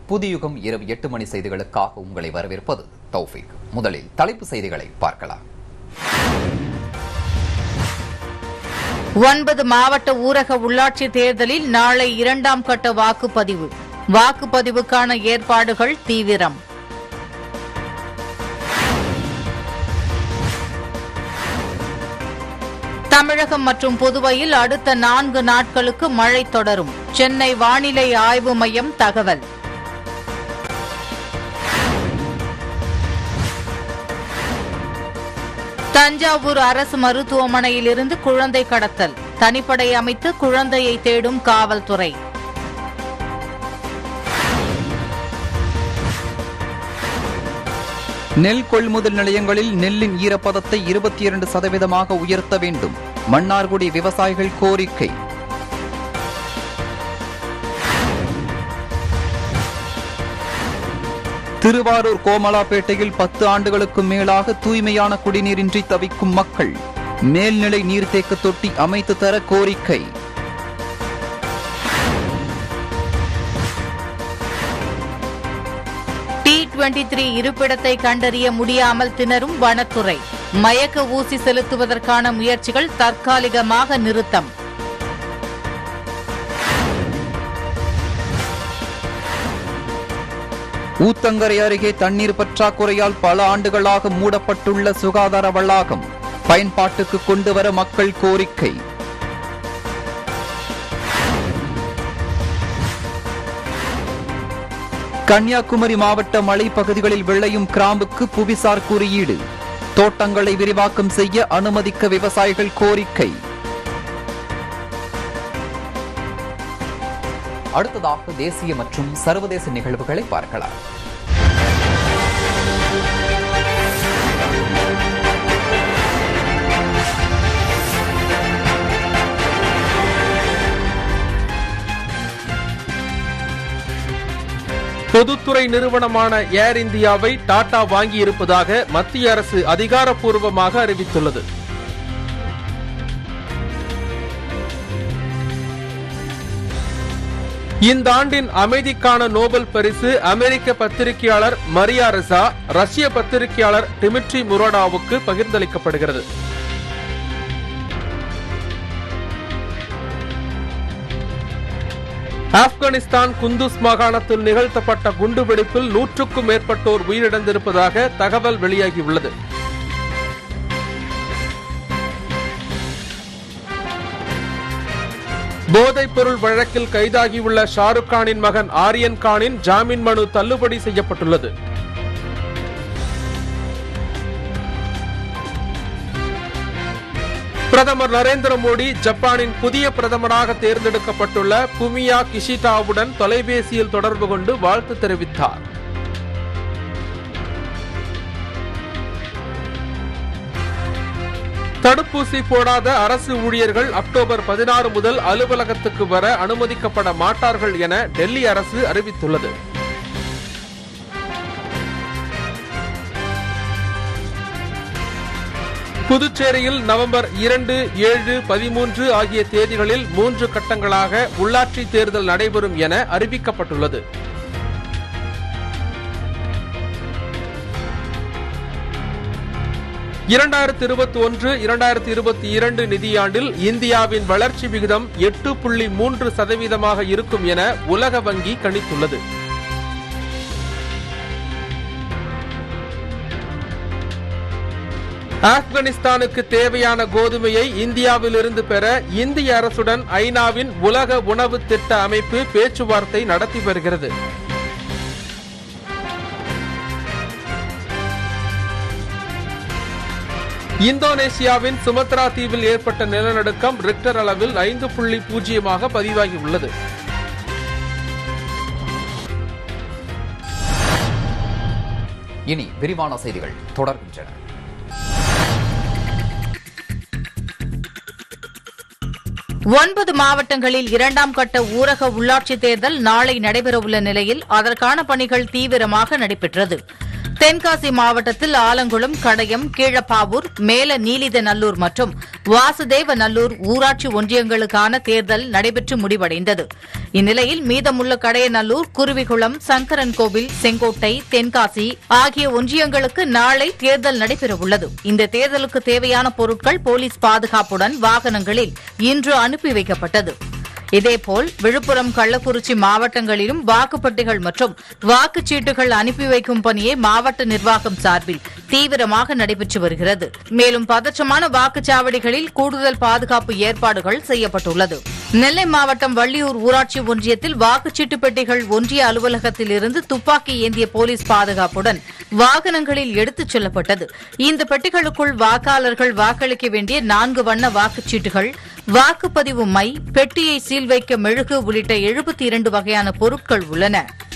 புதியுகம் இரவு எட்டு மணி செய்திகளுக்காக உங்களை வரவேற்பது தௌஃபிக் முதலில் தலைப்பு செய்திகளை பார்க்கலாம் ஒன்பது மாவட்ட ஊரக உள்ளாட்சி தேர்தலில் நாளை இரண்டாம் கட்ட வாக்குப்பதிவு வாக்குப்பதிவுக்கான ஏற்பாடுகள் தீவிரம் தமிழகம் மற்றும் புதுவையில் அடுத்த நான்கு நாட்களுக்கு மழை தொடரும் சென்னை வானிலை ஆய்வு மையம் தகவல் தஞ்சாவூர் அரசு மருத்துவமனையிலிருந்து குழந்தை கடத்தல் தனிப்படை அமைத்து குழந்தையை தேடும் காவல்துறை நெல் கொள்முதல் நிலையங்களில் நெல்லின் ஈரப்பதத்தை இருபத்தி இரண்டு சதவீதமாக உயர்த்த வேண்டும் மன்னார்குடி விவசாயிகள் கோரிக்கை திருவாரூர் கோமலாப்பேட்டையில் பத்து ஆண்டுகளுக்கு மேலாக தூய்மையான குடிநீரின்றி தவிக்கும் மக்கள் மேல்நிலை நீர்த்தேக்க தொட்டி அமைத்து தர கோரிக்கை டி டுவெண்டி த்ரீ இருப்பிடத்தை கண்டறிய முடியாமல் திணறும் வனத்துறை மயக்க ஊசி செலுத்துவதற்கான முயற்சிகள் தற்காலிகமாக நிறுத்தம் ஊத்தங்கரை அருகே தண்ணீர் பற்றாக்குறையால் பல ஆண்டுகளாக மூடப்பட்டுள்ள சுகாதார வளாகம் பயன்பாட்டுக்கு கொண்டுவர மக்கள் கோரிக்கை கன்னியாகுமரி மாவட்ட மலைப்பகுதிகளில் விளையும் கிராம்புக்கு புவிசார் குறியீடு தோட்டங்களை விரிவாக்கம் செய்ய அனுமதிக்க விவசாயிகள் கோரிக்கை அடுத்ததாக தேசிய மற்றும் சர்வதேச நிகழ்வுகளை பார்க்கலாம் பொதுத்துறை நிறுவனமான ஏர் இந்தியாவை டாடா வாங்கியிருப்பதாக மத்திய அரசு அதிகாரப்பூர்வமாக அறிவித்துள்ளது இந்த ஆண்டின் அமைதிக்கான நோபல் பரிசு அமெரிக்க பத்திரிகையாளர் மரியா ரெசா ரஷ்ய பத்திரிகையாளர் டிமிட்ரி முரோடாவுக்கு பகிர்ந்தளிக்கப்படுகிறது ஆப்கானிஸ்தான் குந்துஸ் மாகாணத்தில் நிகழ்த்தப்பட்ட குண்டுவெடிப்பில் நூற்றுக்கும் மேற்பட்டோர் உயிரிழந்திருப்பதாக தகவல் வெளியாகியுள்ளது போதைப் பொருள் வழக்கில் கைதாகியுள்ள ஷாருக் கானின் மகன் ஆரியன் கானின் ஜாமீன் மனு தள்ளுபடி செய்யப்பட்டுள்ளது பிரதமர் நரேந்திர மோடி ஜப்பானின் புதிய பிரதமராக தேர்ந்தெடுக்கப்பட்டுள்ள புமியா கிஷிடாவுடன் தொலைபேசியில் தொடர்பு கொண்டு வாழ்த்து தெரிவித்தார் தடுப்பூசி போடாத அரசு ஊழியர்கள் அக்டோபர் பதினாறு முதல் அலுவலகத்துக்கு வர அனுமதிக்கப்பட மாட்டார்கள் என டெல்லி அரசு அறிவித்துள்ளது புதுச்சேரியில் நவம்பர் இரண்டு ஏழு பதிமூன்று ஆகிய தேதிகளில் மூன்று கட்டங்களாக உள்ளாட்சி தேர்தல் நடைபெறும் என அறிவிக்கப்பட்டுள்ளது இரண்டாயிரத்தி இருபத்தி ஒன்று இரண்டாயிரத்தி இருபத்தி இரண்டு நிதியாண்டில் இந்தியாவின் வளர்ச்சி விகிதம் எட்டு புள்ளி மூன்று சதவீதமாக இருக்கும் என உலக வங்கி கணித்துள்ளது ஆப்கானிஸ்தானுக்கு தேவையான கோதுமையை இந்தியாவிலிருந்து பெற இந்திய அரசுடன் ஐநாவின் உலக உணவு திட்ட அமைப்பு பேச்சுவார்த்தை நடத்தி வருகிறது இந்தோனேசியாவின் சுமத்ரா தீவில் ஏற்பட்ட நிலநடுக்கம் ரிக்டர் அளவில் ஐந்து புள்ளி பூஜ்ஜியமாக பதிவாகியுள்ளது இனி விரிவான செய்திகள் தொடர்கின்றன ஒன்பது மாவட்டங்களில் இரண்டாம் கட்ட ஊரக உள்ளாட்சித் தேர்தல் நாளை நடைபெறவுள்ள நிலையில் அதற்கான பணிகள் தீவிரமாக நடைபெற்றது தென்காசி மாவட்டத்தில் ஆலங்குளம் கடையம் கீழப்பாவூர் மேல நீலிதநல்லூர் மற்றும் வாசுதேவ நல்லூர் ஊராட்சி ஒன்றியங்களுக்கான தேர்தல் நடைபெற்று முடிவடைந்தது இந்நிலையில் மீதமுள்ள கடையநல்லூர் குருவிகுளம் சங்கரன்கோவில் செங்கோட்டை தென்காசி ஆகிய ஒன்றியங்களுக்கு நாளை தேர்தல் நடைபெறவுள்ளது இந்த தேர்தலுக்கு தேவையான பொருட்கள் போலீஸ் பாதுகாப்புடன் வாகனங்களில் இன்று அனுப்பி வைக்கப்பட்டது இதேபோல் விழுப்புரம் கள்ளக்குறிச்சி மாவட்டங்களிலும் வாக்குப்பட்டிகள் மற்றும் வாக்குச்சீட்டுகள் அனுப்பி வைக்கும் பணியை மாவட்ட நிர்வாகம் சார்பில் தீவிரமாக நடைபெற்று வருகிறது மேலும் பதற்றமான வாக்குச்சாவடிகளில் கூடுதல் பாதுகாப்பு ஏற்பாடுகள் செய்யப்பட்டுள்ளது நெல்லை மாவட்டம் வள்ளியூர் ஊராட்சி ஒன்றியத்தில் வாக்குச்சீட்டு பெட்டிகள் ஒன்றிய அலுவலகத்தில் இருந்து துப்பாக்கி ஏந்திய போலீஸ் பாதுகாப்புடன் வாகனங்களில் எடுத்துச் செல்லப்பட்டது இந்த பெட்டிகளுக்குள் வாக்காளர்கள் வாக்களிக்க வேண்டிய நான்கு வண்ண வாக்குச்சீட்டுகள் வாக்குப்பதிவு மை பெட்டியை சீல் வைக்க மெழுகு உள்ளிட்ட எழுபத்தி இரண்டு வகையான பொருட்கள் உள்ளன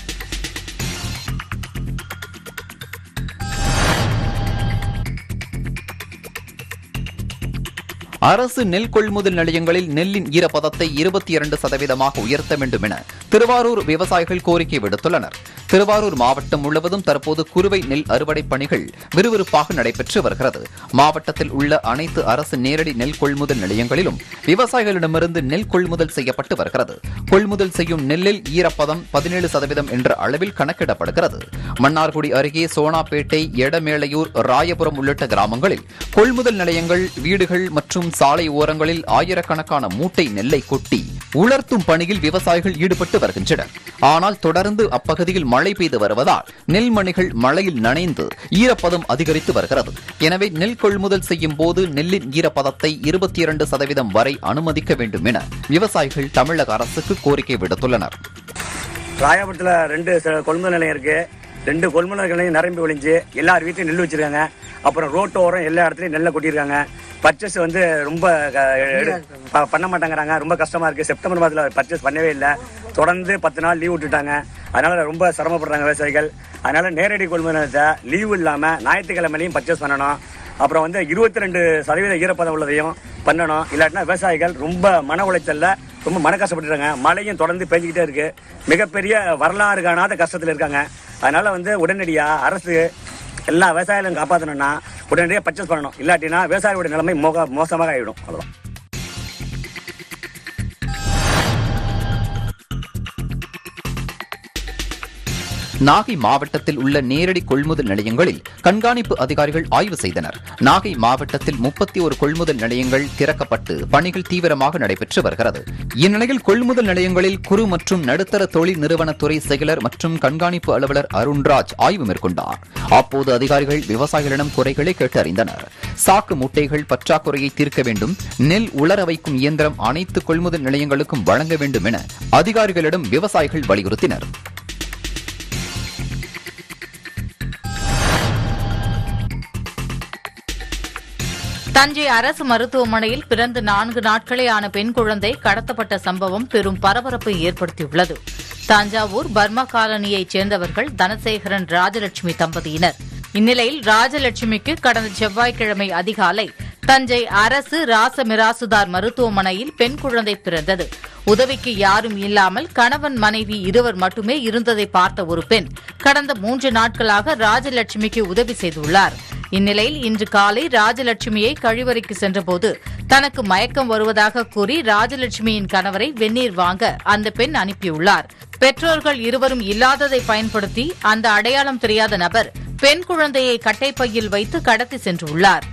அரசு நெல் கொள்முதல் நிலையங்களில் நெல்லின் ஈரப்பதத்தை இருபத்தி இரண்டு சதவீதமாக உயர்த்த வேண்டும் என திருவாரூர் விவசாயிகள் கோரிக்கை விடுத்துள்ளனர் திருவாரூர் மாவட்டம் முழுவதும் தற்போது குறுவை நெல் அறுவடை பணிகள் விறுவிறுப்பாக நடைபெற்று வருகிறது மாவட்டத்தில் உள்ள அனைத்து அரசு நேரடி நெல் கொள்முதல் நிலையங்களிலும் விவசாயிகளிடமிருந்து நெல் கொள்முதல் செய்யப்பட்டு வருகிறது கொள்முதல் செய்யும் நெல்லில் ஈரப்பதம் பதினேழு சதவீதம் என்ற அளவில் கணக்கிடப்படுகிறது மன்னார்குடி அருகே சோனாப்பேட்டை எடமேளையூர் ராயபுரம் உள்ளிட்ட கிராமங்களில் கொள்முதல் நிலையங்கள் வீடுகள் மற்றும் சாலை ஓரங்களில் ஆயிரக்கணக்கான மூட்டை நெல்லை கொட்டி உலர்த்தும் பணியில் விவசாயிகள் ஈடுபட்டு வருகின்றனர் ஆனால் தொடர்ந்து அப்பகுதியில் மழை பெய்து வருவதால் நெல்மணிகள் மழையில் நனைந்து ஈரப்பதம் அதிகரித்து வருகிறது எனவே நெல் கொள்முதல் செய்யும் போது நெல்லின் ஈரப்பதத்தை இருபத்தி இரண்டு சதவீதம் வரை அனுமதிக்க வேண்டும் என விவசாயிகள் தமிழக அரசுக்கு கோரிக்கை விடுத்துள்ளனர் ராயபுரத்தில் ரெண்டு ச- கொள்முதல் நிலையம் இருக்கு ரெண்டு கொள்முதல் நிலையம் நிரம்பி ஒளிஞ்சு எல்லார் வீட்லையும் நெல் வச்சிருக்காங்க அப்புறம் ரோட்டு ஓரம் எல்லா இடத்துலையும் நெல்லை கொட்டியிருக்காங்க பர்ச்சேஸ் வந்து ரொம்ப க- எடு- ப- பண்ண மாட்டேங்கிறாங்க ரொம்ப கஷ்டமா இருக்கு செப்டம்பர் மாதத்தில் பர்ச்சேஸ் பண்ணவே இல்லை தொடர்ந்து பத்து நாள் லீவ் விட்டுட்டாங்க அதனால ரொம்ப சிரமப்படுறாங்க விவசாயிகள் அதனால நேரடி கொள்முதல் நிலையத்தை லீவு இல்லாம ஞாயிற்றுக்கிழமையிலையும் பர்ச்சேஸ் பண்ணணும் அப்புறம் வந்து இருபத்தி ரெண்டு சதவீத ஈரப்பதம் உள்ளதையும் பண்ணணும் இல்லாட்டினா விவசாயிகள் ரொம்ப மன உளைச்சல்ல ரொம்ப மன கஷ்டப்பட்டுறாங்க மழையும் தொடர்ந்து பெஞ்சிக்கிட்டே இருக்கு மிகப்பெரிய வரலாறு காணாத கஷ்டத்தில் இருக்காங்க அதனால வந்து உடனடியா அரசு எல்லா விவசாயிகளும் காப்பாற்றணும்னா உடனடியாக பர்ச்சேஸ் பண்ணணும் இல்லாட்டினா விவசாயியோட நிலைமை மோக மோசமாக ஆகிடும் அவ்வளோதான் நாகை மாவட்டத்தில் உள்ள நேரடி கொள்முதல் நிலையங்களில் கண்காணிப்பு அதிகாரிகள் ஆய்வு செய்தனர் நாகை மாவட்டத்தில் முப்பத்தி ஒரு கொள்முதல் நிலையங்கள் திறக்கப்பட்டு பணிகள் தீவிரமாக நடைபெற்று வருகிறது இந்நிலையில் கொள்முதல் நிலையங்களில் குறு மற்றும் நடுத்தர தொழில் நிறுவனத்துறை செயலர் மற்றும் கண்காணிப்பு அலுவலர் அருண்ராஜ் ஆய்வு மேற்கொண்டார் அப்போது அதிகாரிகள் விவசாயிகளிடம் குறைகளை கேட்டறிந்தனர் சாக்கு மூட்டைகள் பற்றாக்குறையை தீர்க்க வேண்டும் நெல் உலர வைக்கும் இயந்திரம் அனைத்து கொள்முதல் நிலையங்களுக்கும் வழங்க வேண்டும் என அதிகாரிகளிடம் விவசாயிகள் வலியுறுத்தினர் தஞ்சை அரசு மருத்துவமனையில் பிறந்து நான்கு நாட்களே ஆன பெண் குழந்தை கடத்தப்பட்ட சம்பவம் பெரும் பரபரப்பை ஏற்படுத்தியுள்ளது தஞ்சாவூர் பர்மா காலனியைச் சேர்ந்தவர்கள் தனசேகரன் ராஜலட்சுமி தம்பதியினர் இந்நிலையில் ராஜலட்சுமிக்கு கடந்த செவ்வாய்க்கிழமை அதிகாலை தஞ்சை அரசு ராச மிராசுதார் மருத்துவமனையில் பெண் குழந்தை பிறந்தது உதவிக்கு யாரும் இல்லாமல் கணவன் மனைவி இருவர் மட்டுமே இருந்ததை பார்த்த ஒரு பெண் கடந்த மூன்று நாட்களாக ராஜலட்சுமிக்கு உதவி செய்துள்ளார் இந்நிலையில் இன்று காலை ராஜலட்சுமியை கழிவறைக்கு சென்றபோது தனக்கு மயக்கம் வருவதாக கூறி ராஜலட்சுமியின் கணவரை வெந்நீர் வாங்க அந்த பெண் அனுப்பியுள்ளார் பெற்றோர்கள் இருவரும் இல்லாததை பயன்படுத்தி அந்த அடையாளம் தெரியாத நபர் பெண் குழந்தையை கட்டைப்பையில் வைத்து கடத்தி சென்றுள்ளார்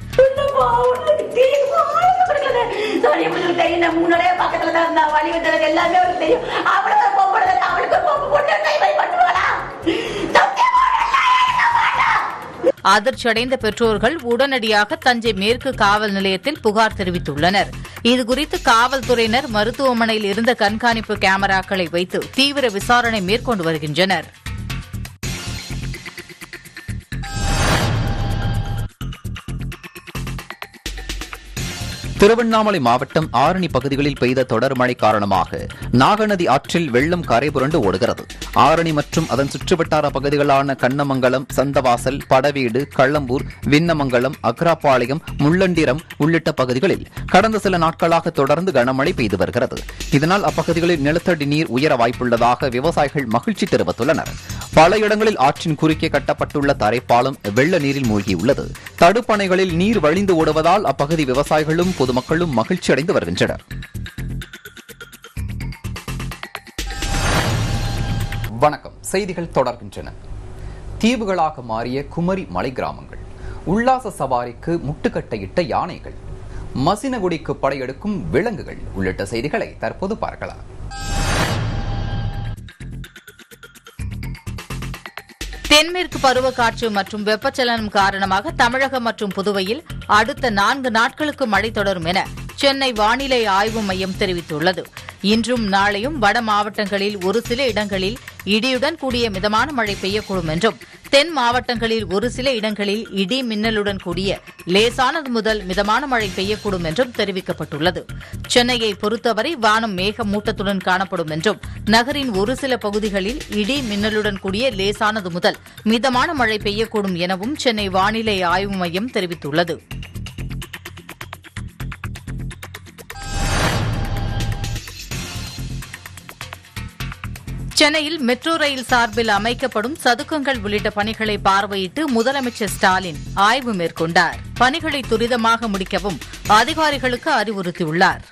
முன்னாடியே பக்கத்துல தான் இருந்தா வழி விட்டது எல்லாமே அவருக்கு தெரியும் அவளுக்கு பொம்பளை அவளுக்கு பொம்பு போட்டு கைவை பண்ணுவாளா சத்தியமா என்ன மாட்டா அதிர்ச்சியடைந்த பெற்றோர்கள் உடனடியாக தஞ்சை மேற்கு காவல் நிலையத்தில் புகார் தெரிவித்துள்ளனர் இதுகுறித்து காவல்துறையினர் மருத்துவமனையில் இருந்த கண்காணிப்பு கேமராக்களை வைத்து தீவிர விசாரணை மேற்கொண்டு வருகின்றனர் திருவண்ணாமலை மாவட்டம் ஆரணி பகுதிகளில் பெய்த தொடர் மழை காரணமாக நாகநதி ஆற்றில் வெள்ளம் கரைபுரண்டு ஓடுகிறது ஆரணி மற்றும் அதன் சுற்றுவட்டார பகுதிகளான கண்ணமங்கலம் சந்தவாசல் படவீடு கள்ளம்பூர் விண்ணமங்கலம் அக்ராபாளையம் முள்ளண்டிரம் உள்ளிட்ட பகுதிகளில் கடந்த சில நாட்களாக தொடர்ந்து கனமழை பெய்து வருகிறது இதனால் அப்பகுதிகளில் நிலத்தடி நீர் உயர வாய்ப்புள்ளதாக விவசாயிகள் மகிழ்ச்சி தெரிவித்துள்ளனர் பல இடங்களில் ஆற்றின் குறுக்கே கட்டப்பட்டுள்ள தரைப்பாலம் வெள்ள நீரில் மூழ்கியுள்ளது தடுப்பணைகளில் நீர் வழிந்து ஓடுவதால் அப்பகுதி விவசாயிகளும் பொதுமக்களும் மகிழ்ச்சி அடைந்து வருகின்றனர் வணக்கம் செய்திகள் தொடர்கின்றன தீவுகளாக மாறிய குமரி மலை கிராமங்கள் உல்லாச சவாரிக்கு முட்டுக்கட்டையிட்ட யானைகள் மசினகுடிக்கு படையெடுக்கும் விலங்குகள் உள்ளிட்ட செய்திகளை தற்போது பார்க்கலாம் தென்மேற்கு பருவக்காற்று மற்றும் வெப்பச்சலனம் காரணமாக தமிழகம் மற்றும் புதுவையில் அடுத்த நான்கு நாட்களுக்கு மழை தொடரும் என சென்னை வானிலை ஆய்வு மையம் தெரிவித்துள்ளது இன்றும் நாளையும் வட மாவட்டங்களில் ஒரு சில இடங்களில் இடியுடன் கூடிய மிதமான மழை பெய்யக்கூடும் என்றும் தென் மாவட்டங்களில் ஒரு சில இடங்களில் இடி மின்னலுடன் கூடிய லேசானது முதல் மிதமான மழை பெய்யக்கூடும் என்றும் தெரிவிக்கப்பட்டுள்ளது சென்னையை பொறுத்தவரை வானம் மேகமூட்டத்துடன் காணப்படும் என்றும் நகரின் ஒரு சில பகுதிகளில் இடி மின்னலுடன் கூடிய லேசானது முதல் மிதமான மழை பெய்யக்கூடும் எனவும் சென்னை வானிலை ஆய்வு மையம் தெரிவித்துள்ளது சென்னையில் மெட்ரோ ரயில் சார்பில் அமைக்கப்படும் சதுக்கங்கள் உள்ளிட்ட பணிகளை பார்வையிட்டு முதலமைச்சர் ஸ்டாலின் ஆய்வு மேற்கொண்டார் பணிகளை துரிதமாக முடிக்கவும் அதிகாரிகளுக்கு அறிவுறுத்தியுள்ளார்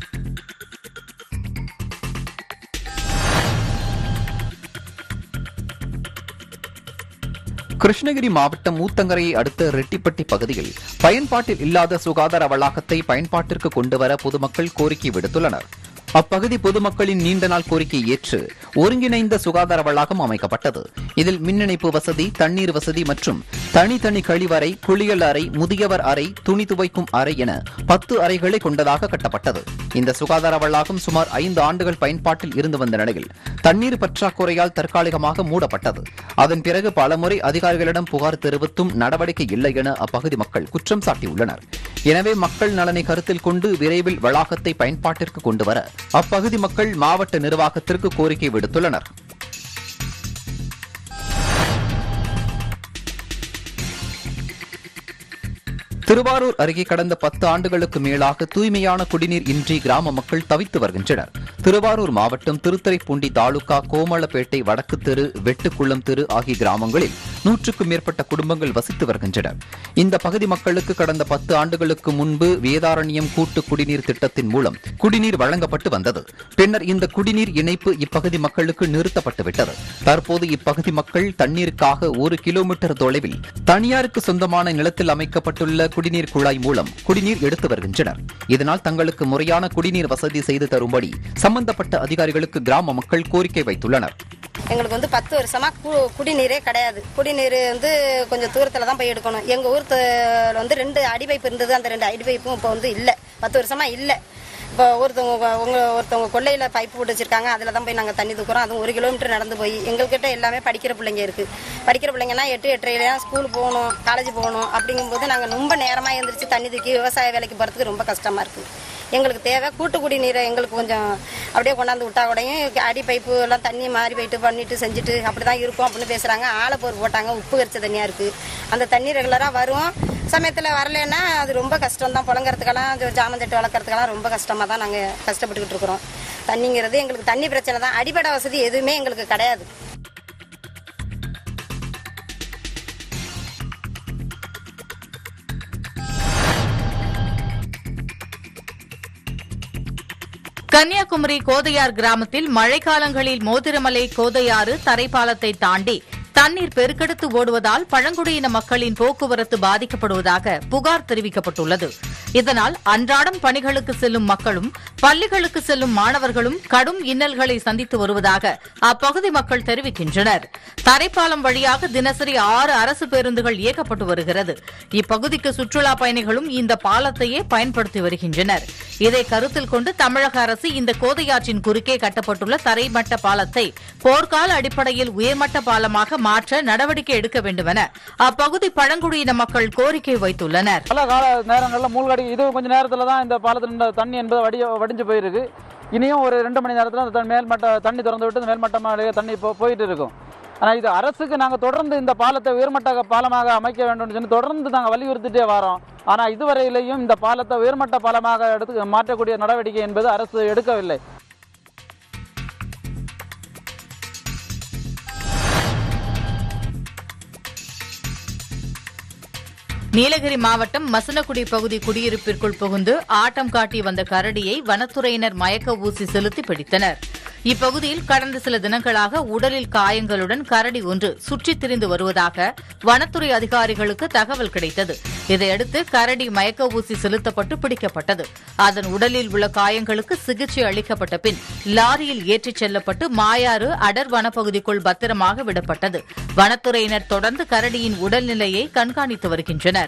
கிருஷ்ணகிரி மாவட்டம் ஊத்தங்கரையை அடுத்த ரெட்டிப்பட்டி பகுதியில் பயன்பாட்டில் இல்லாத சுகாதார வளாகத்தை பயன்பாட்டிற்கு கொண்டுவர பொதுமக்கள் கோரிக்கை விடுத்துள்ளனர் அப்பகுதி பொதுமக்களின் நீண்ட நாள் கோரிக்கையை ஏற்று ஒருங்கிணைந்த சுகாதார வளாகம் அமைக்கப்பட்டது இதில் மின் இணைப்பு வசதி தண்ணீர் வசதி மற்றும் தனித்தனி கழிவறை குளியல் அறை முதியவர் அறை துணி துவைக்கும் அறை என பத்து அறைகளை கொண்டதாக கட்டப்பட்டது இந்த சுகாதார வளாகம் சுமார் ஐந்து ஆண்டுகள் பயன்பாட்டில் இருந்து வந்த நிலையில் தண்ணீர் பற்றாக்குறையால் தற்காலிகமாக மூடப்பட்டது அதன் பிறகு பலமுறை அதிகாரிகளிடம் புகார் தெரிவித்தும் நடவடிக்கை இல்லை என அப்பகுதி மக்கள் குற்றம் சாட்டியுள்ளனர் எனவே மக்கள் நலனை கருத்தில் கொண்டு விரைவில் வளாகத்தை பயன்பாட்டிற்கு கொண்டுவர அப்பகுதி மக்கள் மாவட்ட நிர்வாகத்திற்கு கோரிக்கை விடுத்துள்ளனர் திருவாரூர் அருகே கடந்த பத்து ஆண்டுகளுக்கு மேலாக தூய்மையான குடிநீர் இன்றி கிராம மக்கள் தவித்து வருகின்றனர் திருவாரூர் மாவட்டம் திருத்துறைப்பூண்டி தாலுகா கோமளப்பேட்டை வடக்கு தெரு வெட்டுக்குளம் தெரு ஆகிய கிராமங்களில் நூற்றுக்கும் மேற்பட்ட குடும்பங்கள் வசித்து வருகின்றனர் இந்த பகுதி மக்களுக்கு கடந்த பத்து ஆண்டுகளுக்கு முன்பு வேதாரண்யம் கூட்டு குடிநீர் திட்டத்தின் மூலம் குடிநீர் வழங்கப்பட்டு வந்தது பின்னர் இந்த குடிநீர் இணைப்பு இப்பகுதி மக்களுக்கு நிறுத்தப்பட்டு விட்டது தற்போது இப்பகுதி மக்கள் தண்ணீருக்காக ஒரு கிலோமீட்டர் தொலைவில் தனியாருக்கு சொந்தமான நிலத்தில் அமைக்கப்பட்டுள்ள குடிநீர் குழாய் மூலம் குடிநீர் எடுத்து வருகின்றனர் இதனால் தங்களுக்கு முறையான குடிநீர் வசதி செய்து தரும்படி சம்பந்தப்பட்ட அதிகாரிகளுக்கு கிராம மக்கள் கோரிக்கை வைத்துள்ளனர் எங்களுக்கு வந்து பத்து வருஷமா கு- குடிநீரே கிடையாது குடிநீர் வந்து கொஞ்சம் தூரத்துல தான் போய் எடுக்கணும் எங்க ஊர் த- வந்து ரெண்டு அடி பைப் இருந்தது அந்த ரெண்டு அடி பைப்பும் இப்போ வந்து இல்ல பத்து வருஷமா இல்ல இப்போ ஒருத்தவங்க உங்க ஒருத்தவங்க கொள்ளையில பைப்பு போட்டு வச்சிருக்காங்க அதுல தான் போய் நாங்க தண்ணி தூக்குறோம் அதுவும் ஒரு கிலோமீட்டர் நடந்து போய் எங்ககிட்ட எல்லாமே படிக்கிற பிள்ளைங்க இருக்கு படிக்கிற பிள்ளைங்கன்னா எட்டு எட்டரையில ஸ்கூல் போகணும் காலேஜ் போகணும் அப்படிங்கும்போது நாங்க ரொம்ப நேரமா எழுந்திரிச்சு தண்ணி தூக்கி விவசாய வேலைக்கு போறதுக்கு ரொம்ப கஷ்டமா இருக்கு எங்களுக்கு தேவை கூட்டு குடிநீரை எங்களுக்கு கொஞ்சம் அப்படியே கொண்டாந்து விட்டா கூடயும் அடி பைப்பு எல்லாம் தண்ணி மாறி போயிட்டு பண்ணிட்டு செஞ்சுட்டு அப்படிதான் இருக்கும் அப்படின்னு பேசுறாங்க ஆலப்போர் போட்டாங்க உப்பு கரிச்ச தண்ணியா இருக்கு அந்த தண்ணி ரெகுலரா வரும் சமயத்துல வரலைன்னா அது ரொம்ப கஷ்டம் தான் புழங்குறதுக்கெல்லாம் ஜ- ஜாமான் தட்டு வளர்க்கறதுக்கெல்லாம் ரொம்ப கஷ்டமா தான் நாங்க கஷ்டப்பட்டுக்கிட்டு இருக்கிறோம் தண்ணிங்கிறது எங்களுக்கு தண்ணி பிரச்சனை தான் அடிப்படை வசதி எதுவுமே எங்களுக்கு கிடையாது கன்னியாகுமரி கோதையார் கிராமத்தில் மழைக்காலங்களில் மோதிரமலை கோதையாறு தரைப்பாலத்தை தாண்டி தண்ணீர் பெருக்கெடுத்து ஓடுவதால் பழங்குடியின மக்களின் போக்குவரத்து பாதிக்கப்படுவதாக புகார் தெரிவிக்கப்பட்டுள்ளது இதனால் அன்றாடம் பணிகளுக்கு செல்லும் மக்களும் பள்ளிகளுக்கு செல்லும் மாணவர்களும் கடும் இன்னல்களை சந்தித்து வருவதாக அப்பகுதி மக்கள் தெரிவிக்கின்றனர் தரைப்பாலம் வழியாக தினசரி ஆறு அரசு பேருந்துகள் இயக்கப்பட்டு வருகிறது இப்பகுதிக்கு சுற்றுலா பயணிகளும் இந்த பாலத்தையே பயன்படுத்தி வருகின்றனர் இதை கருத்தில் கொண்டு தமிழக அரசு இந்த கோதையாற்றின் குறுக்கே கட்டப்பட்டுள்ள தரைமட்ட பாலத்தை போர்க்கால அடிப்படையில் உயர்மட்ட பாலமாக மாற்ற நடவடிக்கை எடுக்க வேண்டுமென அப்பகுதி பழங்குடியின மக்கள் கோரிக்கை வைத்துள்ளனர் பல கால நேரங்களில் மூழ்கடி இது கொஞ்சம் நேரத்தில் தான் இந்த பாலத்தில் இந்த தண்ணி என்பது வடிய வடிஞ்சு போயிருக்கு இனியும் ஒரு ரெண்டு மணி நேரத்தில் அந்த தண்ணி மேல்மட்ட தண்ணி திறந்து விட்டு இந்த மேல்மட்டமாக தண்ணி போ போயிட்டு இருக்கும் ஆனால் இது அரசுக்கு நாங்கள் தொடர்ந்து இந்த பாலத்தை உயர்மட்ட பாலமாக அமைக்க வேண்டும்னு சொல்லி தொடர்ந்து நாங்கள் வலியுறுத்திட்டே வரோம் ஆனால் இதுவரையிலையும் இந்த பாலத்தை உயர்மட்ட பாலமாக எடுத்து மாற்றக்கூடிய நடவடிக்கை என்பது அரசு எடுக்கவில்லை நீலகிரி மாவட்டம் மசனகுடி பகுதி குடியிருப்பிற்குள் புகுந்து ஆட்டம் காட்டி வந்த கரடியை வனத்துறையினர் மயக்க ஊசி செலுத்தி பிடித்தனர் இப்பகுதியில் கடந்த சில தினங்களாக உடலில் காயங்களுடன் கரடி ஒன்று சுற்றித் திரிந்து வருவதாக வனத்துறை அதிகாரிகளுக்கு தகவல் கிடைத்தது இதையடுத்து கரடி மயக்க ஊசி செலுத்தப்பட்டு பிடிக்கப்பட்டது அதன் உடலில் உள்ள காயங்களுக்கு சிகிச்சை அளிக்கப்பட்ட பின் லாரியில் ஏற்றிச் செல்லப்பட்டு மாயாறு அடர் வனப்பகுதிக்குள் பத்திரமாக விடப்பட்டது வனத்துறையினர் தொடர்ந்து கரடியின் உடல்நிலையை கண்காணித்து வருகின்றனர்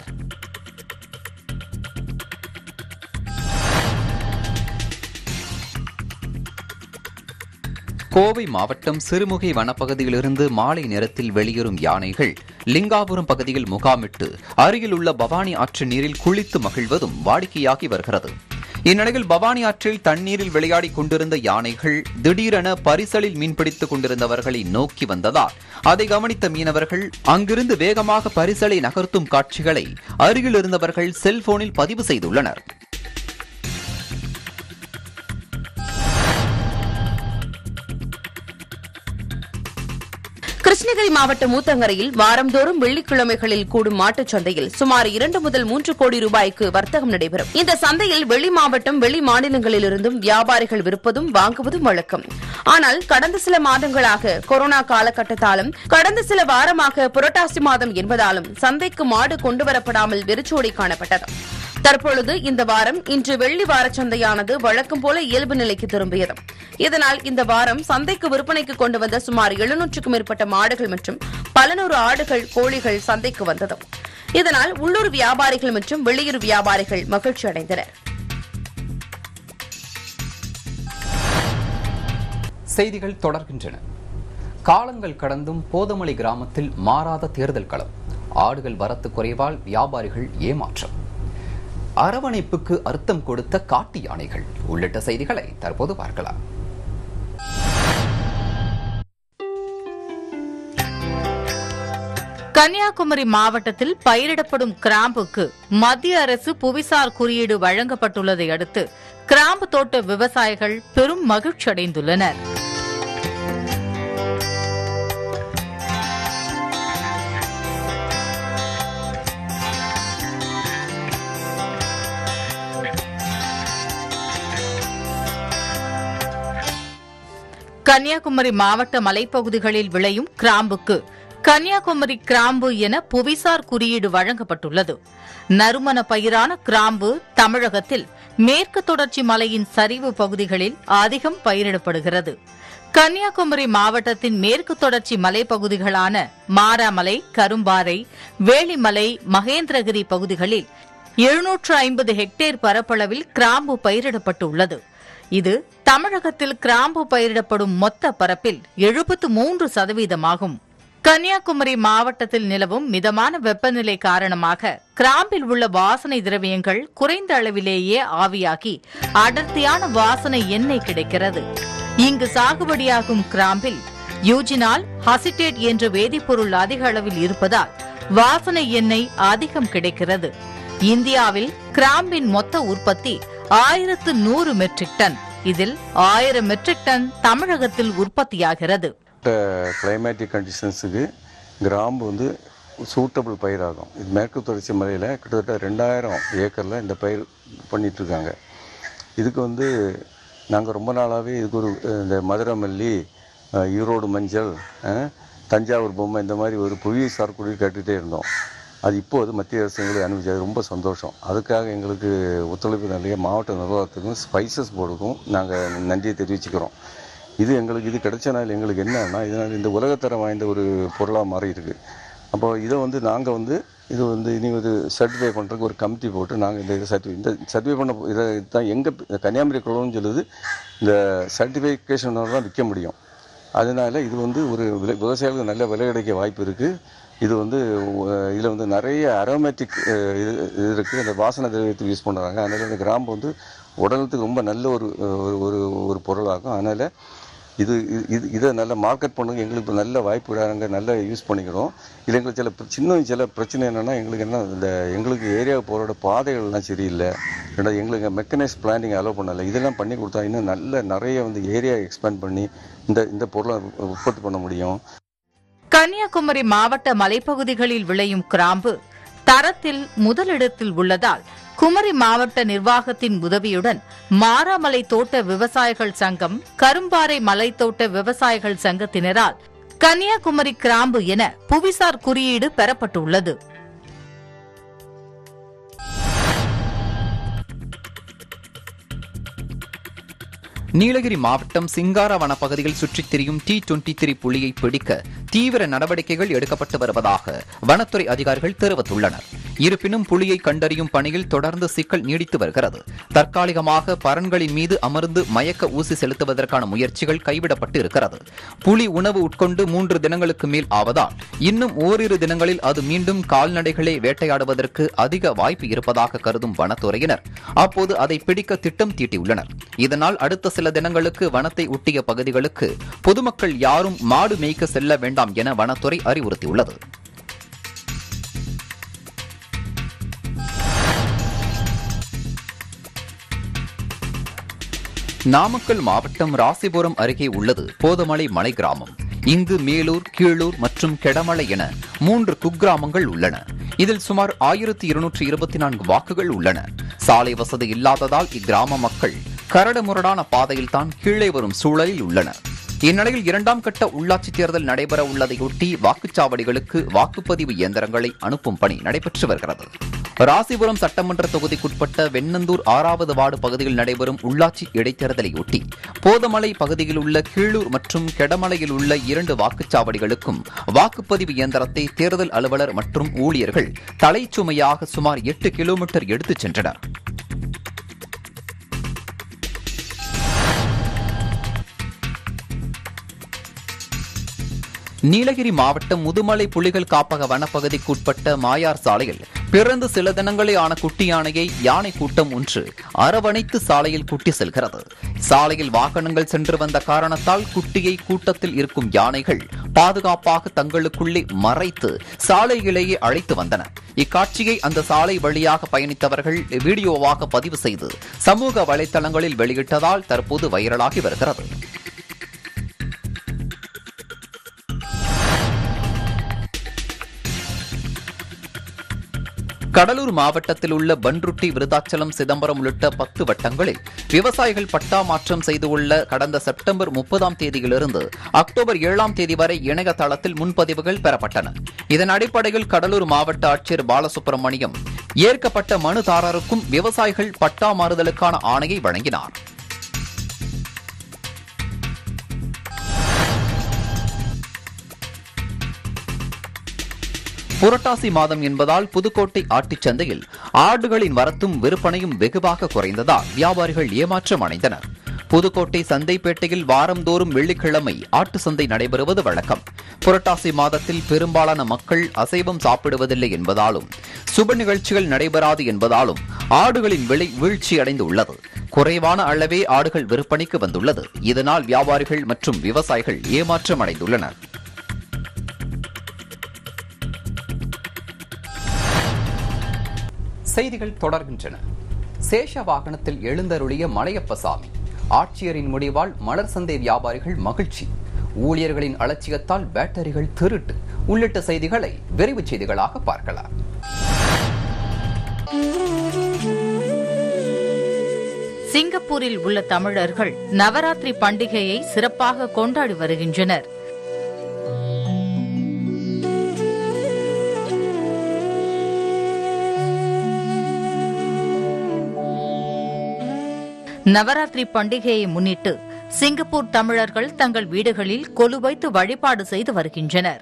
கோவை மாவட்டம் சிறுமுகை வனப்பகுதியிலிருந்து மாலை நேரத்தில் வெளியேறும் யானைகள் லிங்காபுரம் பகுதியில் முகாமிட்டு அருகிலுள்ள பவானி ஆற்று நீரில் குளித்து மகிழ்வதும் வாடிக்கையாகி வருகிறது இந்நிலையில் பவானி ஆற்றில் தண்ணீரில் விளையாடிக் கொண்டிருந்த யானைகள் திடீரென பரிசலில் மீன்பிடித்துக் கொண்டிருந்தவர்களை நோக்கி வந்ததால் அதை கவனித்த மீனவர்கள் அங்கிருந்து வேகமாக பரிசலை நகர்த்தும் காட்சிகளை அருகில் இருந்தவர்கள் செல்போனில் பதிவு செய்துள்ளனர் கிருஷ்ணகிரி மாவட்டம் ஊத்தங்கரையில் வாரந்தோறும் வெள்ளிக்கிழமைகளில் கூடும் மாட்டுச் சந்தையில் சுமார் இரண்டு முதல் மூன்று கோடி ரூபாய்க்கு வர்த்தகம் நடைபெறும் இந்த சந்தையில் வெளி மாவட்டம் வெளி மாநிலங்களிலிருந்தும் வியாபாரிகள் விற்பதும் வாங்குவதும் வழக்கம் ஆனால் கடந்த சில மாதங்களாக கொரோனா காலகட்டத்தாலும் கடந்த சில வாரமாக புரட்டாசி மாதம் என்பதாலும் சந்தைக்கு மாடு கொண்டுவரப்படாமல் வெறிச்சோடி காணப்பட்டது தற்பொழுது இந்த வாரம் இன்று வெள்ளி வாரச் சந்தையானது வழக்கம் போல இயல்பு நிலைக்கு திரும்பியது இதனால் இந்த வாரம் சந்தைக்கு விற்பனைக்கு கொண்டு வந்த சுமார் எழுநூற்றுக்கும் மேற்பட்ட மாடுகள் மற்றும் பல நூறு ஆடுகள் கோழிகள் சந்தைக்கு வந்தது இதனால் உள்ளூர் வியாபாரிகள் மற்றும் வெளியூர் வியாபாரிகள் மகிழ்ச்சி அடைந்தனர் செய்திகள் தொடர்கின்றன காலங்கள் கடந்தும் போதமலை கிராமத்தில் மாறாத தேர்தல் களம் ஆடுகள் வரத்து குறைவால் வியாபாரிகள் ஏமாற்றம் அரவணைப்புக்கு அர்த்தம் கொடுத்த காட்டு யானைகள் உள்ளிட்ட செய்திகளை தற்போது பார்க்கலாம் கன்னியாகுமரி மாவட்டத்தில் பயிரிடப்படும் கிராம்புக்கு மத்திய அரசு புவிசார் குறியீடு வழங்கப்பட்டுள்ளதை அடுத்து கிராம்பு தோட்ட விவசாயிகள் பெரும் மகிழ்ச்சி அடைந்துள்ளனர் கன்னியாகுமரி மாவட்ட மலைப்பகுதிகளில் விளையும் கிராம்புக்கு கன்னியாகுமரி கிராம்பு என புவிசார் குறியீடு வழங்கப்பட்டுள்ளது நறுமண பயிரான கிராம்பு தமிழகத்தில் மேற்கு தொடர்ச்சி மலையின் சரிவு பகுதிகளில் அதிகம் பயிரிடப்படுகிறது கன்னியாகுமரி மாவட்டத்தின் மேற்கு தொடர்ச்சி மலைப்பகுதிகளான மாராமலை கரும்பாறை வேளிமலை மகேந்திரகிரி பகுதிகளில் எழுநூற்று ஐம்பது ஹெக்டேர் பரப்பளவில் கிராம்பு பயிரிடப்பட்டுள்ளது இது தமிழகத்தில் கிராம்பு பயிரிடப்படும் மொத்த பரப்பில் எழுபத்து மூன்று சதவீதமாகும் கன்னியாகுமரி மாவட்டத்தில் நிலவும் மிதமான வெப்பநிலை காரணமாக கிராம்பில் உள்ள வாசனை திரவியங்கள் குறைந்த அளவிலேயே ஆவியாகி அடர்த்தியான வாசனை எண்ணெய் கிடைக்கிறது இங்கு சாகுபடியாகும் கிராம்பில் யூஜினால் ஹசிடேட் என்ற வேதிப்பொருள் அதிக அளவில் இருப்பதால் வாசனை எண்ணெய் அதிகம் கிடைக்கிறது இந்தியாவில் கிராம்பின் மொத்த உற்பத்தி ஆயிரத்து நூறு மெட்ரிக் டன் இதில் ஆயிரம் மெட்ரிக் டன் தமிழகத்தில் உற்பத்தியாகிறது கிளைமேட்டிக் கண்டிஷன்ஸுக்கு கிராம்பு வந்து சூட்டபிள் பயிராகும் இது மேற்கு தொடர்ச்சி மலையில் கிட்டத்தட்ட ரெண்டாயிரம் ஏக்கரில் இந்த பயிர் பண்ணிகிட்ருக்காங்க இதுக்கு வந்து நாங்கள் ரொம்ப நாளாகவே இதுக்கு ஒரு அஹ், இந்த மதுரை மல்லி அஹ், ஈரோடு மஞ்சள் அஹ், தஞ்சாவூர் பொம்மை இந்த மாதிரி ஒரு புவிசார் குழி கேட்டுகிட்டே இருந்தோம் அது இப்போது மத்திய அரசு எங்களுக்கு அனுப்பிச்சது ரொம்ப சந்தோஷம் அதுக்காக எங்களுக்கு ஒத்துழைப்பு நிறைய மாவட்ட நிர்வாகத்துக்கும் ஸ்பைசஸ் போர்டுக்கும் நாங்கள் நன்றியை தெரிவிச்சுக்கிறோம் இது எங்களுக்கு இது கிடைச்சனால எங்களுக்கு என்னன்னா இதனால் இந்த உலகத்தரம் வாய்ந்த ஒரு பொருளாக மாறி இருக்கு அப்போ இதை வந்து நாங்கள் வந்து இது வந்து இனி ஒரு சர்டிஃபை பண்ணுறதுக்கு ஒரு கமிட்டி போட்டு நாங்கள் இந்த இதை சர்டிஃபை இந்த சர்டிஃபை பண்ண இதை தான் எங்கள் கன்னியாகுமரி குளம்னு சொல்லுது இந்த சர்டிஃபிகேஷன் தான் விற்க முடியும் அதனால இது வந்து ஒரு விலை விவசாயிகளுக்கு நல்ல விலை கிடைக்க வாய்ப்பு இருக்குது இது வந்து இதில் வந்து நிறைய அரோமேட்டிக் இது இது இருக்குது இந்த வாசனை திரவியத்துக்கு யூஸ் பண்ணுறாங்க அதனால இந்த கிராம்பு வந்து உடலுக்கு ரொம்ப நல்ல ஒரு ஒரு ஒரு ஒரு பொருளாகும் அதனால் இது இது- இது இதை நல்ல மார்க்கெட் பண்ணுங்க எங்களுக்கு இப்ப நல்ல வாய்ப்பு நாங்கள் நல்லா யூஸ் பண்ணிக்கிறோம் இல்லை எங்களுக்கு சில பிர- சின்ன சில பிரச்சனை என்னென்னா எங்களுக்கு என்ன இந்த எங்களுக்கு ஏரியா போகிறோட பாதைகள்லாம் சரியில்லை ரெண்டாவது எங்களுக்கு மெக்கனைஸ் பிளானிங் அலோவ் பண்ணலை இதெல்லாம் பண்ணி கொடுத்தா இன்னும் நல்ல நிறைய வந்து ஏரியா எக்ஸ்பேண்ட் பண்ணி இந்த இந்த பொருளை உற்பத்தி பண்ண முடியும் கன்னியாகுமரி மாவட்ட மலைப்பகுதிகளில் விளையும் கிராம்பு தரத்தில் முதலிடத்தில் உள்ளதால் குமரி மாவட்ட நிர்வாகத்தின் உதவியுடன் மாராமலை தோட்ட விவசாயிகள் சங்கம் கரும்பாறை மலைத்தோட்ட விவசாயிகள் சங்கத்தினரால் கன்னியாகுமரி கிராம்பு என புவிசார் குறியீடு பெறப்பட்டுள்ளது நீலகிரி மாவட்டம் சிங்கார வனப்பகுதியில் சுற்றித் திரியும் டி டுவெண்டி த்ரீ புலியை பிடிக்க தீவிர நடவடிக்கைகள் எடுக்கப்பட்டு வருவதாக வனத்துறை அதிகாரிகள் தெரிவித்துள்ளனர் இருப்பினும் புலியை கண்டறியும் பணியில் தொடர்ந்து சிக்கல் நீடித்து வருகிறது தற்காலிகமாக பரன்களின் மீது அமர்ந்து மயக்க ஊசி செலுத்துவதற்கான முயற்சிகள் கைவிடப்பட்டு இருக்கிறது புலி உணவு உட்கொண்டு மூன்று தினங்களுக்கு மேல் ஆவதால் இன்னும் ஓரிரு தினங்களில் அது மீண்டும் கால்நடைகளை வேட்டையாடுவதற்கு அதிக வாய்ப்பு இருப்பதாக கருதும் வனத்துறையினர் அப்போது அதை பிடிக்க திட்டம் தீட்டியுள்ளனர் இதனால் அடுத்த சில தினங்களுக்கு வனத்தை ஒட்டிய பகுதிகளுக்கு பொதுமக்கள் யாரும் மாடு மேய்க்க செல்ல வேண்டாம் என வனத்துறை அறிவுறுத்தியுள்ளது நாமக்கல் மாவட்டம் ராசிபுரம் அருகே உள்ளது போதமலை மலை கிராமம் இங்கு மேலூர் கீழூர் மற்றும் கெடமலை என மூன்று குக்கிராமங்கள் உள்ளன இதில் சுமார் ஆயிரத்தி இருநூற்றி இருபத்தி நான்கு வாக்குகள் உள்ளன சாலை வசதி இல்லாததால் இக்கிராம மக்கள் கரடுமுரடான பாதையில்தான் கீழே வரும் சூழலில் உள்ளனர் இந்நிலையில் இரண்டாம் கட்ட உள்ளாட்சி தேர்தல் நடைபெற உள்ளதையொட்டி வாக்குச்சாவடிகளுக்கு வாக்குப்பதிவு இயந்திரங்களை அனுப்பும் பணி நடைபெற்று வருகிறது ராசிபுரம் சட்டமன்ற தொகுதிக்குட்பட்ட வெண்ணந்தூர் ஆறாவது வார்டு பகுதியில் நடைபெறும் உள்ளாட்சி இடைத்தேர்தலையொட்டி போதமலை பகுதியில் உள்ள கீழூர் மற்றும் கெடமலையில் உள்ள இரண்டு வாக்குச்சாவடிகளுக்கும் வாக்குப்பதிவு இயந்திரத்தை தேர்தல் அலுவலர் மற்றும் ஊழியர்கள் தலைச்சுமையாக சுமார் எட்டு கிலோமீட்டர் எடுத்துச் சென்றனர் நீலகிரி மாவட்டம் முதுமலை புலிகள் காப்பக வனப்பகுதிக்குட்பட்ட மாயார் சாலையில் பிறந்து சில தினங்களே ஆன குட்டி யானையை யானை கூட்டம் ஒன்று அரவணைத்து சாலையில் கூட்டி செல்கிறது சாலையில் வாகனங்கள் சென்று வந்த காரணத்தால் குட்டியை கூட்டத்தில் இருக்கும் யானைகள் பாதுகாப்பாக தங்களுக்குள்ளே மறைத்து சாலையிலேயே அழைத்து வந்தன இக்காட்சியை அந்த சாலை வழியாக பயணித்தவர்கள் வீடியோவாக பதிவு செய்து சமூக வலைதளங்களில் வெளியிட்டதால் தற்போது வைரலாகி வருகிறது கடலூர் மாவட்டத்தில் உள்ள பன்ருட்டி விருதாச்சலம் சிதம்பரம் உள்ளிட்ட பத்து வட்டங்களில் விவசாயிகள் பட்டா மாற்றம் செய்துள்ள கடந்த செப்டம்பர் முப்பதாம் தேதியிலிருந்து அக்டோபர் ஏழாம் தேதி வரை இணையதளத்தில் முன்பதிவுகள் பெறப்பட்டன இதன் அடிப்படையில் கடலூர் மாவட்ட ஆட்சியர் பாலசுப்ரமணியம் ஏற்கப்பட்ட மனுதாரருக்கும் விவசாயிகள் பட்டா மாறுதலுக்கான ஆணையை வழங்கினார் புரட்டாசி மாதம் என்பதால் புதுக்கோட்டை ஆட்டுச் சந்தையில் ஆடுகளின் வரத்தும் விற்பனையும் வெகுவாக குறைந்ததால் வியாபாரிகள் ஏமாற்றம் அடைந்தனர் புதுக்கோட்டை சந்தைப்பேட்டையில் வாரந்தோறும் வெள்ளிக்கிழமை ஆட்டு சந்தை நடைபெறுவது வழக்கம் புரட்டாசி மாதத்தில் பெரும்பாலான மக்கள் அசைவம் சாப்பிடுவதில்லை என்பதாலும் சுப நிகழ்ச்சிகள் நடைபெறாது என்பதாலும் ஆடுகளின் விலை வீழ்ச்சியடைந்து உள்ளது குறைவான அளவே ஆடுகள் விற்பனைக்கு வந்துள்ளது இதனால் வியாபாரிகள் மற்றும் விவசாயிகள் ஏமாற்றம் அடைந்துள்ளனர் செய்திகள் தொடர்கின்றன சேஷ வாகனத்தில் எழுந்தருளிய மலையப்ப சாமி ஆட்சியரின் முடிவால் மலர் சந்தை வியாபாரிகள் மகிழ்ச்சி ஊழியர்களின் அலட்சியத்தால் பேட்டரிகள் திருட்டு உள்ளிட்ட செய்திகளை விரைவுச் செய்திகளாக பார்க்கலாம் சிங்கப்பூரில் உள்ள தமிழர்கள் நவராத்திரி பண்டிகையை சிறப்பாக கொண்டாடி வருகின்றனர் நவராத்திரி பண்டிகையை முன்னிட்டு சிங்கப்பூர் தமிழர்கள் தங்கள் வீடுகளில் கொலு வைத்து வழிபாடு செய்து வருகின்றனர்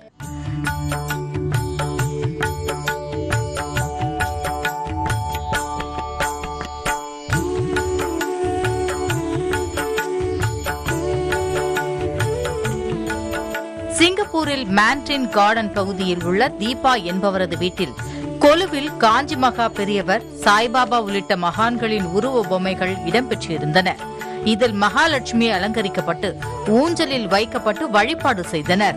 சிங்கப்பூரில் மான்டின் கார்டன் பகுதியில் உள்ள தீபா என்பவரது வீட்டில் கொலுவில் காஞ்சி மகா பெரியவர் சாய்பாபா உள்ளிட்ட மகான்களின் உருவ பொம்மைகள் இடம்பெற்றிருந்தன இதில் மகாலட்சுமி அலங்கரிக்கப்பட்டு ஊஞ்சலில் வைக்கப்பட்டு வழிபாடு செய்தனர்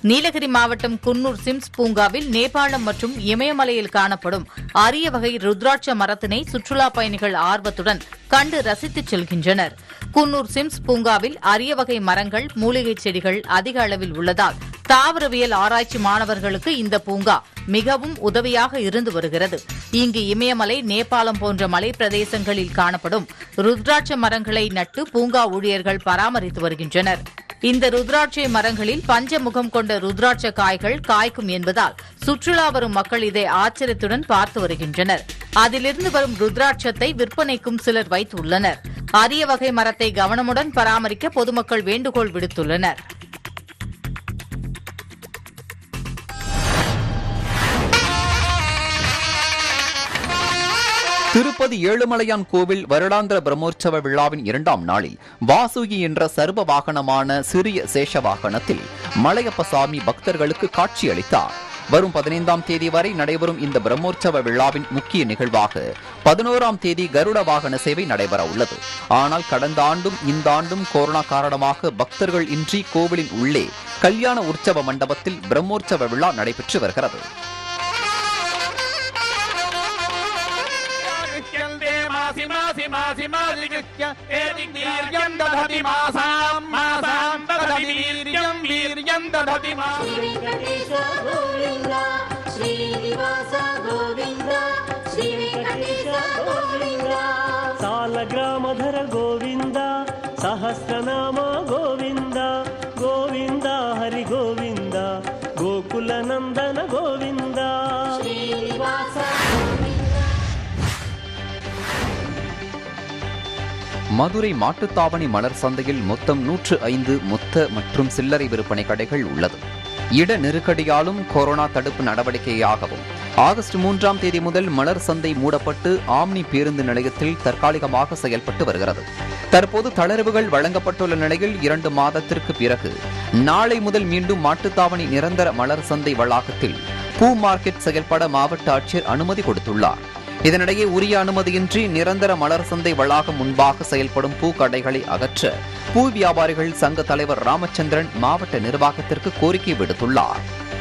நீலகிரி மாவட்டம் குன்னூர் சிம்ஸ் பூங்காவில் நேபாளம் மற்றும் இமயமலையில் காணப்படும் அரிய வகை ருத்ராட்ச மரத்தினை சுற்றுலா பயணிகள் ஆர்வத்துடன் கண்டு ரசித்துச் செல்கின்றனர் குன்னூர் சிம்ஸ் பூங்காவில் அரிய வகை மரங்கள் மூலிகைச் செடிகள் அதிக அளவில் உள்ளதால் தாவரவியல் ஆராய்ச்சி மாணவர்களுக்கு இந்த பூங்கா மிகவும் உதவியாக இருந்து வருகிறது இங்கு இமயமலை நேபாளம் போன்ற மலை பிரதேசங்களில் காணப்படும் ருத்ராட்ச மரங்களை நட்டு பூங்கா ஊழியர்கள் பராமரித்து வருகின்றனர் இந்த ருத்ராட்சை மரங்களில் பஞ்சமுகம் கொண்ட ருத்ராட்ச காய்கள் காய்க்கும் என்பதால் சுற்றுலா வரும் மக்கள் இதை ஆச்சரியத்துடன் பார்த்து வருகின்றனர் அதிலிருந்து வரும் ருத்ராட்சத்தை விற்பனைக்கும் சிலர் வைத்துள்ளனர் அரிய வகை மரத்தை கவனமுடன் பராமரிக்க பொதுமக்கள் வேண்டுகோள் விடுத்துள்ளனர் திருப்பதி ஏழுமலையான் கோவில் வருடாந்திர பிரம்மோற்சவ விழாவின் இரண்டாம் நாளில் வாசுகி என்ற சர்வ வாகனமான சிறிய சேஷ வாகனத்தில் மலையப்ப சாமி பக்தர்களுக்கு காட்சியளித்தார் வரும் பதினைந்தாம் தேதி வரை நடைபெறும் இந்த பிரம்மோற்சவ விழாவின் முக்கிய நிகழ்வாக பதினோராம் தேதி கருட வாகன சேவை நடைபெற உள்ளது ஆனால் கடந்த ஆண்டும் இந்த ஆண்டும் கொரோனா காரணமாக பக்தர்கள் இன்றி கோவிலின் உள்ளே கல்யாண உற்சவ மண்டபத்தில் பிரம்மோற்சவ விழா நடைபெற்று வருகிறது मासि मासि मासि मासि कृत्य एति वीर्यम् दधति मासाम् मासाम् दधति वीर्यम् वीर्यम् दधति వెంకటేశ గోవింద శ్రీనివాస గోవింద శ్రీ వెంకటేశ గోవింద ಸಾಲಗ್ರಾಮಧರ ಗೋವಿಂದ ಸಹಸ್ರನಾಮ ಗೋವಿಂದ ಗೋವಿಂದ ಹರಿ ಗೋವಿಂದ ಗೋಕುಲ ನಂದನ ಗೋವಿಂದ శ్రీనివాస மதுரை மாட்டுத்தாவணி மலர் சந்தையில் மொத்தம் நூற்று ஐந்து மொத்த மற்றும் சில்லறை விற்பனை கடைகள் உள்ளது இட நெருக்கடியாலும் கொரோனா தடுப்பு நடவடிக்கையாகவும் ஆகஸ்ட் மூன்றாம் தேதி முதல் மலர் சந்தை மூடப்பட்டு ஆம்னி பேருந்து நிலையத்தில் தற்காலிகமாக செயல்பட்டு வருகிறது தற்போது தளர்வுகள் வழங்கப்பட்டுள்ள நிலையில் இரண்டு மாதத்திற்கு பிறகு நாளை முதல் மீண்டும் மாட்டுத்தாவணி நிரந்தர மலர் சந்தை வளாகத்தில் பூ மார்க்கெட் செயல்பட மாவட்ட ஆட்சியர் அனுமதி கொடுத்துள்ளார் இதனிடையே உரிய அனுமதியின்றி நிரந்தர மலர் சந்தை வளாகம் முன்பாக செயல்படும் பூ கடைகளை அகற்ற பூ வியாபாரிகள் சங்க தலைவர் ராமச்சந்திரன் மாவட்ட நிர்வாகத்திற்கு கோரிக்கை விடுத்துள்ளார்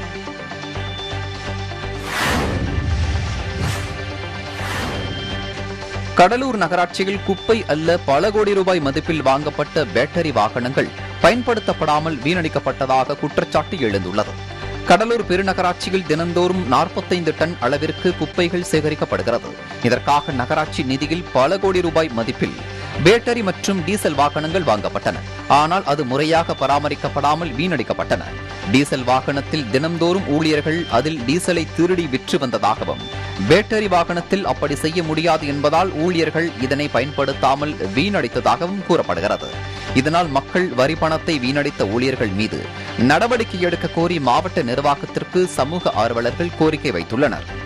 கடலூர் நகராட்சியில் குப்பை அல்ல பல கோடி ரூபாய் மதிப்பில் வாங்கப்பட்ட பேட்டரி வாகனங்கள் பயன்படுத்தப்படாமல் வீணடிக்கப்பட்டதாக குற்றச்சாட்டு எழுந்துள்ளது கடலூர் பெருநகராட்சியில் தினந்தோறும் 45 டன் அளவிற்கு குப்பைகள் சேகரிக்கப்படுகிறது இதற்காக நகராட்சி நிதியில் பல கோடி ரூபாய் மதிப்பில் பேட்டரி மற்றும் டீசல் வாகனங்கள் வாங்கப்பட்டன ஆனால் அது முறையாக பராமரிக்கப்படாமல் வீணடிக்கப்பட்டன டீசல் வாகனத்தில் தினந்தோறும் ஊழியர்கள் அதில் டீசலை திருடி விற்று வந்ததாகவும் பேட்டரி வாகனத்தில் அப்படி செய்ய முடியாது என்பதால் ஊழியர்கள் இதனை பயன்படுத்தாமல் வீணடித்ததாகவும் கூறப்படுகிறது இதனால் மக்கள் வரி பணத்தை வீணடித்த ஊழியர்கள் மீது நடவடிக்கை எடுக்க கோரி மாவட்ட நிர்வாகத்திற்கு சமூக ஆர்வலர்கள் கோரிக்கை வைத்துள்ளனர்